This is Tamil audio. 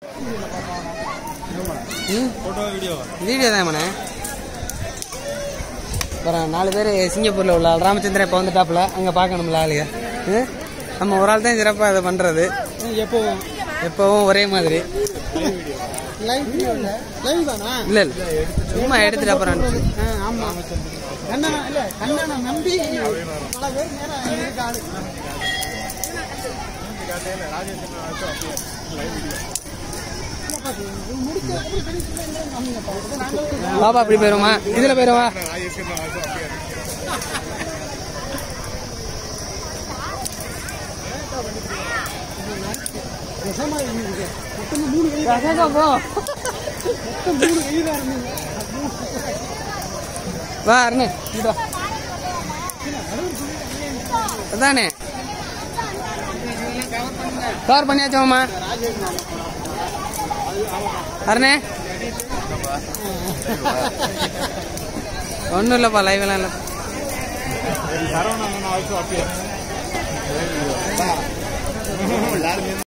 ம் ஃபோட்டோ வீடியோ வீடியோ தான் மண்ணே அப்புறம் நாலு பேர் சிங்கப்பூரில் உள்ள ஆள் ராமச்சந்திரன் இப்போ வந்துட்டாப்புல அங்கே பார்க்கணும்ல ஆளுங்க ம்? நம்ம ஒரு ஆள் தான் சிறப்பாக அதை பண்ணுறது எப்போவும் எப்போவும் ஒரே மாதிரி லைவ் லைவ் தானா இல்லை இல்லை சும்மா எடுத்துட்டு அப்புறம் அனுப்பிச்சு. ஆமா கண்ணனா இல்ல கண்ணனை நம்பி பல பேர் நேரம் இருக்காது பாப்பா அப்படி போயிருமா இதில் போயிருவா போ வா அருண் இங்கிட்டு வா அதானே கவர் பண்ணியாச்சோம்மா அருணே ஒன்றும் இல்லைப்பா லைவ்லாம் இல்லை சரவணன் ஆல்சோ அப்பியர்